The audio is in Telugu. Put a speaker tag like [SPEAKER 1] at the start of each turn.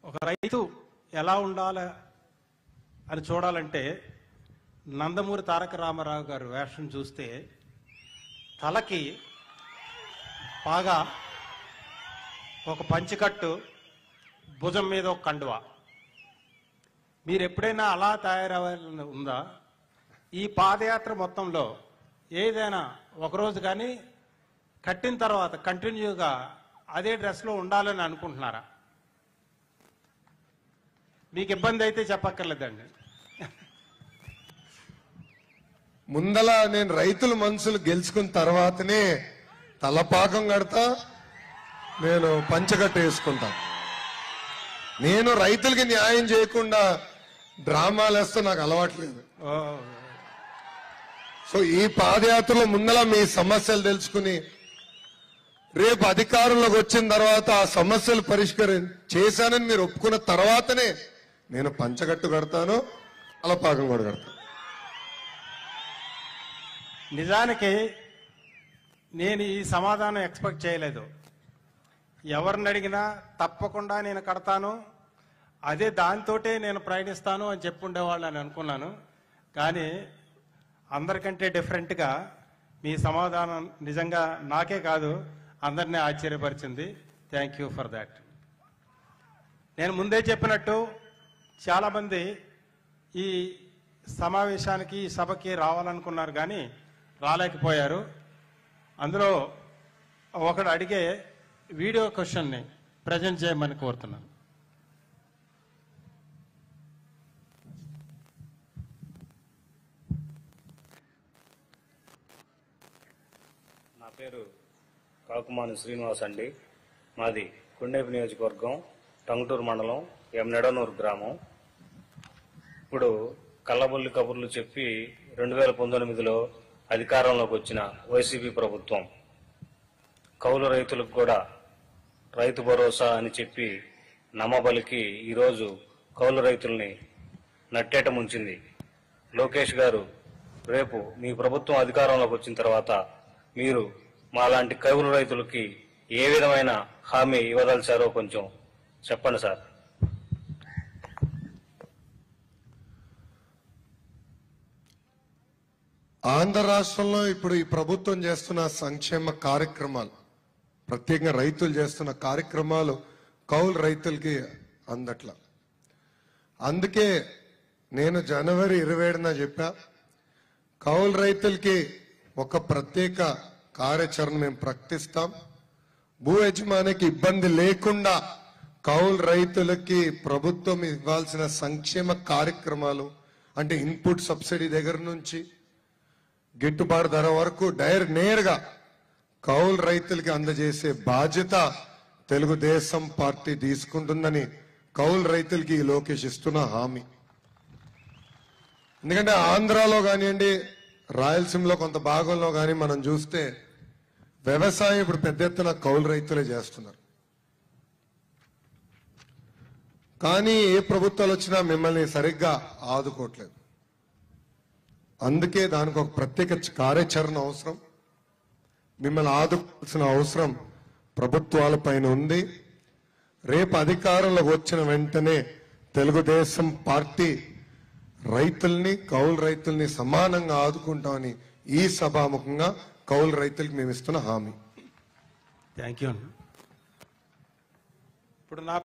[SPEAKER 1] ఒక రైతు ఎలా ఉండాలి అని చూడాలంటే నందమూరి తారక రామారావు గారు వేషం చూస్తే తలకి బాగా ఒక పంచికట్టు భుజం మీద ఒక కండువ మీరు ఎప్పుడైనా అలా తయారవ్వాలని ఉందా ఈ పాదయాత్ర మొత్తంలో ఏదైనా ఒకరోజు కానీ కట్టిన తర్వాత కంటిన్యూగా అదే డ్రెస్లో ఉండాలని అనుకుంటున్నారా మీకు ఇబ్బంది అయితే చెప్పక్కర్లేదండి
[SPEAKER 2] ముందల నేను రైతుల మనసులు గెలుచుకున్న తర్వాతనే తలపాకం కడతా నేను పంచగట్ట వేసుకుంటా నేను రైతులకి న్యాయం చేయకుండా డ్రామాలు వేస్తే నాకు అలవాట్లేదు
[SPEAKER 1] ఓ,
[SPEAKER 2] సో ఈ పాదయాత్రలో ముందల మీ సమస్యలు తెలుసుకుని రేపు అధికారంలోకి వచ్చిన తర్వాత ఆ సమస్యలు పరిష్కరి చేశానని మీరు ఒప్పుకున్న తర్వాతనే నేను పంచగట్టు కడతాను తలపాకం కూడా కడతాను
[SPEAKER 1] నిజానికి నేను ఈ సమాధానం ఎక్స్పెక్ట్ చేయలేదు ఎవరిని అడిగినా తప్పకుండా నేను కడతాను అదే దాంతోటే నేను ప్రయాణిస్తాను అని చెప్పుండేవాళ్ళు అని అనుకున్నాను కానీ అందరికంటే డిఫరెంట్గా మీ సమాధానం నిజంగా నాకే కాదు అందరినీ ఆశ్చర్యపరిచింది థ్యాంక్ యూ ఫర్ దాట్ నేను ముందే చెప్పినట్టు చాలామంది ఈ సమావేశానికి ఈ సభకి రావాలనుకున్నారు కానీ రాలేకపోయారు అందులో ఒకడు అడిగే వీడియో క్వశ్చన్ని ప్రజెంట్ చేయమని కోరుతున్నాను
[SPEAKER 3] నా పేరు కాకుమాని శ్రీనివాస్ అండి మాది కొండేపు నియోజకవర్గం టంగుటూరు మండలం ఎం నెడనూరు గ్రామం ఇప్పుడు కల్లబొల్లి కబుర్లు చెప్పి రెండు వేల పంతొమ్మిదిలో అధికారంలోకి వచ్చిన వైసీపీ ప్రభుత్వం కౌలు రైతులకు కూడా రైతు భరోసా అని చెప్పి నమ్మబలికి ఈరోజు కౌలు రైతుల్ని నట్టేట ముంచింది లోకేష్ గారు రేపు మీ ప్రభుత్వం అధికారంలోకి వచ్చిన తర్వాత మీరు మాలాంటి కౌలు రైతులకి ఏ విధమైన హామీ ఇవ్వదలిచారో కొంచెం చెప్పండి సార్
[SPEAKER 2] ఆంధ్ర రాష్ట్రంలో ఇప్పుడు ఈ ప్రభుత్వం చేస్తున్న సంక్షేమ కార్యక్రమాలు ప్రత్యేకంగా రైతులు చేస్తున్న కార్యక్రమాలు కౌలు రైతులకి అందట్ల అందుకే నేను జనవరి ఇరవై ఏడున చెప్పా కౌలు రైతులకి ఒక ప్రత్యేక కార్యాచరణ మేము ప్రకటిస్తాం భూ యజమానికి ఇబ్బంది లేకుండా కౌలు రైతులకి ప్రభుత్వం ఇవ్వాల్సిన సంక్షేమ కార్యక్రమాలు అంటే ఇన్పుట్ సబ్సిడీ దగ్గర నుంచి గిట్టుబాటు ధర వరకు డైర్ నేరుగా కౌలు రైతులకి అందజేసే బాధ్యత తెలుగుదేశం పార్టీ తీసుకుంటుందని కౌలు రైతులకి ఈ లోకేష్ ఇస్తున్న హామీ ఎందుకంటే ఆంధ్రాలో కానివ్వండి రాయలసీమలో కొంత భాగంలో కానీ మనం చూస్తే వ్యవసాయం ఇప్పుడు పెద్ద ఎత్తున కౌలు రైతులే చేస్తున్నారు కానీ ఏ ప్రభుత్వాలు వచ్చినా మిమ్మల్ని సరిగ్గా ఆదుకోవట్లేదు అందుకే దానికి ఒక ప్రత్యేక కార్యాచరణ అవసరం మిమ్మల్ని ఆదుకోవాల్సిన అవసరం ప్రభుత్వాల పైన ఉంది రేపు అధికారంలోకి వచ్చిన వెంటనే తెలుగుదేశం పార్టీ రైతుల్ని కౌలు రైతుల్ని సమానంగా ఆదుకుంటామని ఈ సభాముఖంగా కౌలు రైతులకు మేము ఇస్తున్న హామీ
[SPEAKER 1] థ్యాంక్ యూ ఇప్పుడు నా